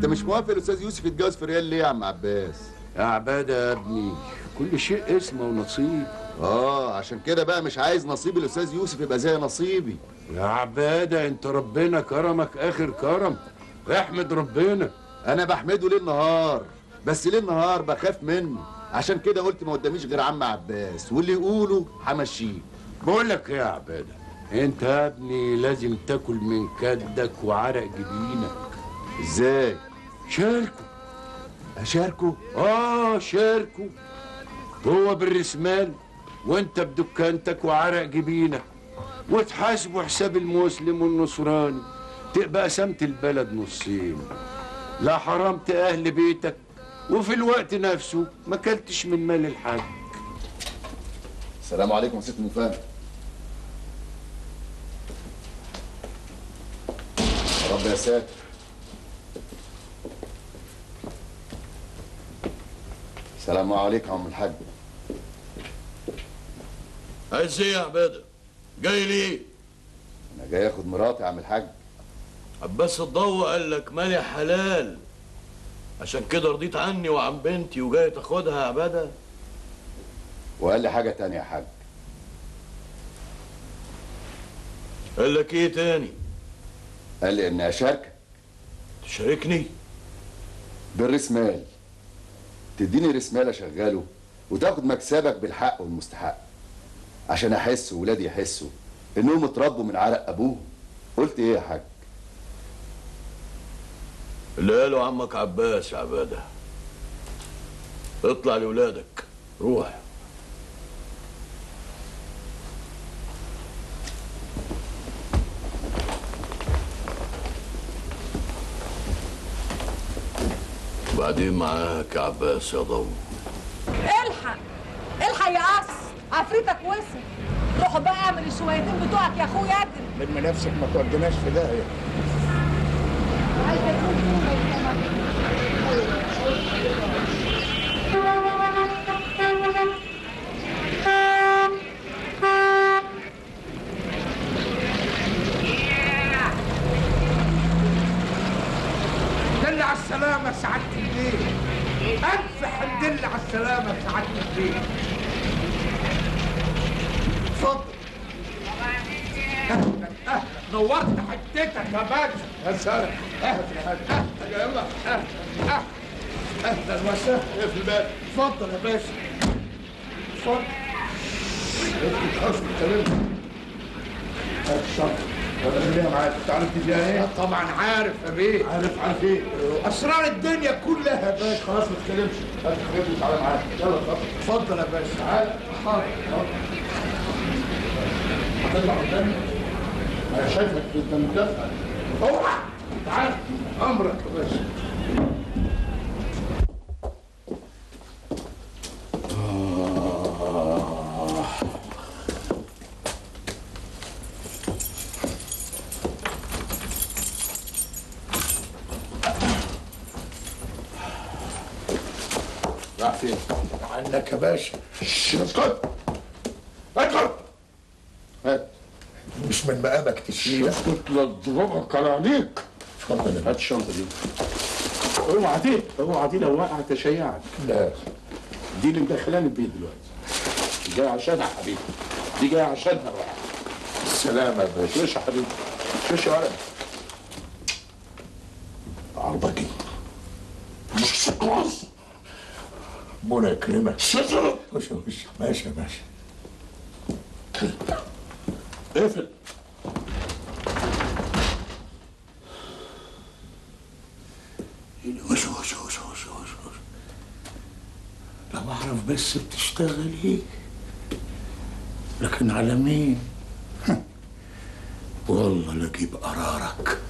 انت مش موافق الاستاذ يوسف يتجوز في ريال ليه يا عم عباس يا عبادة يا ابني كل شيء اسمه ونصيب اه عشان كده بقى مش عايز نصيب الاستاذ يوسف يبقى زي نصيبي يا عبادة انت ربنا كرمك اخر كرم احمد ربنا انا بحمده ليل نهار بس ليل نهار بخاف منه عشان كده قلت ما قداميش غير عم عباس واللي يقوله همشيه بقول لك ايه يا عبادة انت يا ابني لازم تاكل من كدك وعرق جبينك ازاي شاركوا اشاركه اه شاركوا هو بالرسمال وانت بدكانتك وعرق جبينك وتحاسبوا حساب المسلم والنصراني تبقى قسمت البلد نصين لا حرمت اهل بيتك وفي الوقت نفسه ما كلتش من مال الحاج السلام عليكم يا ست مفاهم يا رب يا ساتر السلام عليكم يا عم الحاج عايز ايه يا عباده؟ جاي ليه؟ انا جاي اخد مراتي يا عم الحاج عباس الضوء قال لك مالي حلال عشان كده رضيت عني وعن بنتي وجاي تاخدها يا عباده وقال لي حاجه تانية يا حاج قال لك ايه تاني؟ قال لي اني اشاركك تشاركني؟ بالريس مال تديني ريس مال اشغله وتاخد مكسبك بالحق والمستحق عشان احس وولادي يحسوا انهم اتربوا من عرق ابوهم قلت ايه يا حاج اللي قاله عمك عباس يا عباده اطلع لولادك روح بعدين معاك يا عباس يا ضو الحق الحق يا قص عفريتك وصل روحوا بقى اعمل الشويتين بتوعك يا اخويا ادري لم نفسك ما تودناش في داهيه دل على السلامة سعادة البيت ألف حمد لله على السلامة سعادة البيت اتفضل أهلا أهلا نورت حتتك يا باشا يا سلام أهلا أهلا يلا أهلا أهلا أهلا وسهلا يا في البلد اتفضل يا باشا اتفضل انت خلاص اتكلمت هات الشنطة خليها معاك تعرف تجيها ايه؟ طبعا عارف يا بيه عارف عارف ايه؟ اسرار الدنيا كلها يا باشا خلاص ما تتكلمش هات الخيط وتعالى معاك يلا اتفضل اتفضل يا باشا تعالى حاضر حاضر هتطلع قدامي انا شايفك انت مكافئ اوعى تعال امرك يا باشا راح فين؟ عنك يا باشا اسكت اسكت هات مش من مقامك تشيل اسكت لا اضربك على عينيك اتفضل هات الشنطه دي اوعى دي اوعى دي لو وقعت تشيعك لا دي اللي مدخلاني البيت دلوقتي جاي عشانها يا حبيبي دي جاي عشانها بقى السلامة يا باشا ايش يا حبيبي ايش يا ولد عرضك ايه؟ مش سكوز ربنا يكرمك شجرة ماشي ماشي ماشي ماشي اقفل وش وش وش وش وش وش لو اعرف بس بتشتغل ايه لكن على مين والله لا اجيب قرارك